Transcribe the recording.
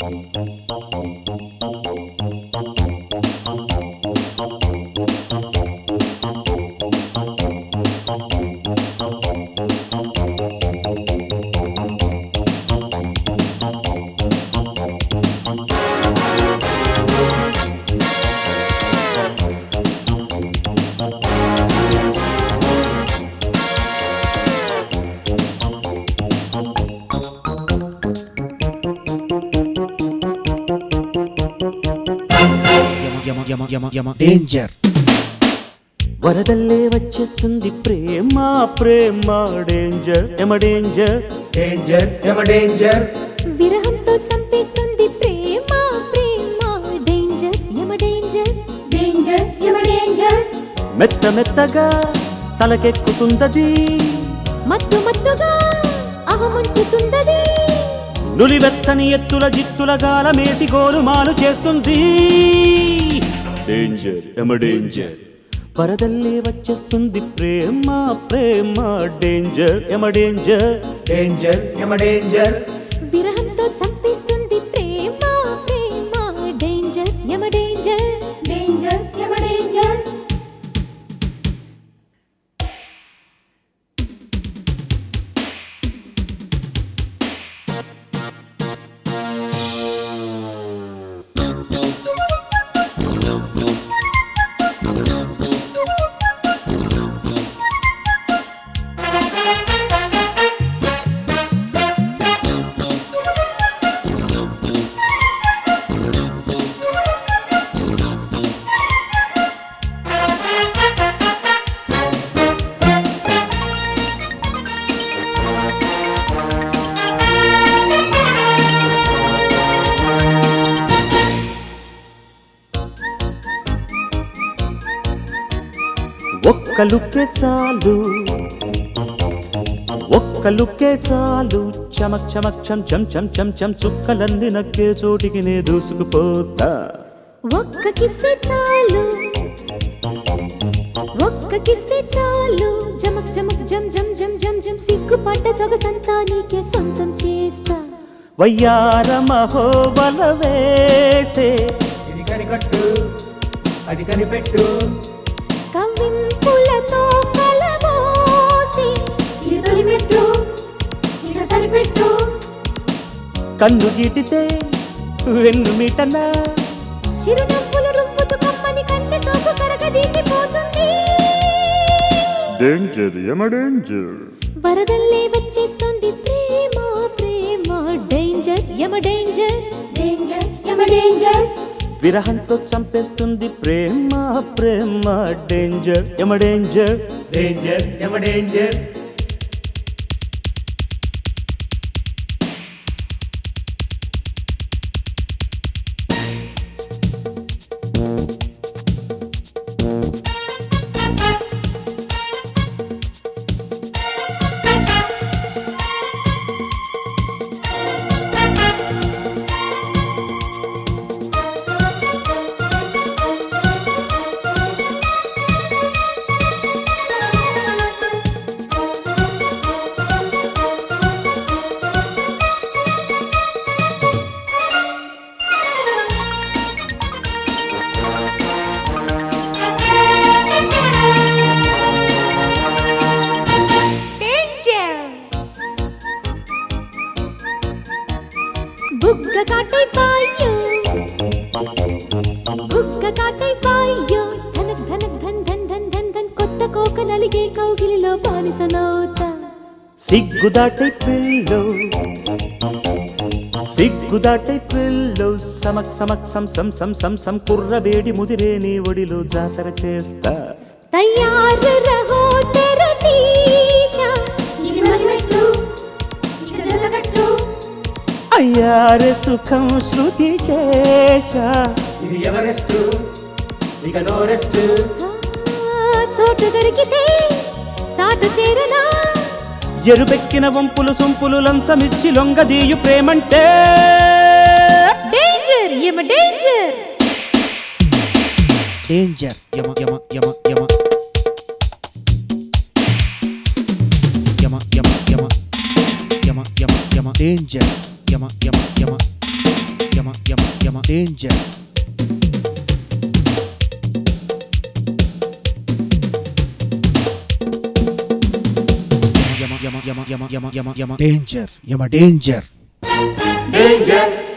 యమ యమ యమ యమ డేంజర్ వరదల్లే వచ్చేస్తుంది ప్రేమ ప్రేమ డేంజర్ ఎమ డేంజర్ డేంజర్ ఎమ డేంజర్ విరహంతో చంపేస్తుంది ప్రేమ ప్రేమ డేంజర్ యమ డేంజర్ డేంజర్ యమ డేంజర్ మెత్త మెత్తగా తలకెక్కుతుందది మత్తు మత్తుగా అహముంచుతుందది నులివెచ్చని ఎత్తుల జిత్తుల గాలమేసి గోలుమాలు చేస్తుంది డేంజర్ ఎమ డేంజర్ వరదల్లే వచ్చేస్తుంది ప్రేమ ప్రేమ డేంజర్ ఎమ డేంజర్ డేంజర్ ఎమ డేంజర్ విరహంతో చంపేస్తుంది ప్రేమ ప్రేమ డేంజర్ యమ డేంజర్ డేంజర్ యమ డేంజర్ ఒక్క లుక్కే చాలు ఒక్క లుక్కే చాలు చమక్ చమక్ చం చం చం చం చం చుక్కలన్నీ నక్కే చోటికి నే దూసుకుపోతా ఒక్క కిస్సే చాలు ఒక్క కిస్సే చాలు జమక్ జమక్ జం జం జం జం జం సిగ్గుపడ్డ సొగసంతా నీకే సొంతం చేస్తా వయ్యార మహోబల వేసే ఇది కనికట్టు అది కనిపెట్టు కవ్వింపులతో కలబోసి ఇది తొలిమెట్టు ఇక సరిపెట్టు కన్ను గీటితే వెన్ను మీటనా చిరునవ్వులు రువ్వుతూ కమ్మని కంటి సోకు కరగదీసిపోతుంది డేంజర్ ఎమ డేంజర్ వరదల్లే వచ్చేస్తుంది ప్రేమ ప్రేమ డేంజర్ యమ డేంజర్ డేంజర్ యమ డేంజర్ విరహంతో చంపేస్తుంది ప్రేమ ప్రేమ డేంజర్ ఎమ డేంజర్ డేంజర్ ఎమ డేంజర్ బుగ్గ కాటై పాయ్యో బుగ్గ కాటై పాయ్యో ధనక్ ధనక్ ధన్ ధన్ ధన్ ధన్ ధన్ కొత్త కోక నలిగే కౌగిలిలో బానిసనవుతా సిగ్గుదాటై పిల్లో సిగ్గుదాటై పిల్లో సమక్ సమక్ సం సం సం సం సం కుర్రవేడి ముదిరే నీ ఒడిలో జాతర చేస్తా తయారు రహో తెర తీశా ఇది మలిమెట్టు ఇక జతకట్టు అయ్యారే సుఖం శృతి చేశా ఇది ఎవరెస్ట్ ఇక నో రెస్ట్ ఆ, చోటు దొరికితే చాటు చేరనా ఎరుపెక్కిన వంపులు సొంపులు లంచమిచ్చి లొంగదీయు ప్రేమంటే డేంజర్ యమ డేంజర్ డేంజర్ యమ యమ యమ యమ యమ యమ యమ యమ యమ యమ డేంజర్ యమ యమ యమ యమ యమ యమ డేంజర్ యమ యమ యమ యమ యమ యమ యమ డేంజర్ యమ డేంజర్ డేంజర్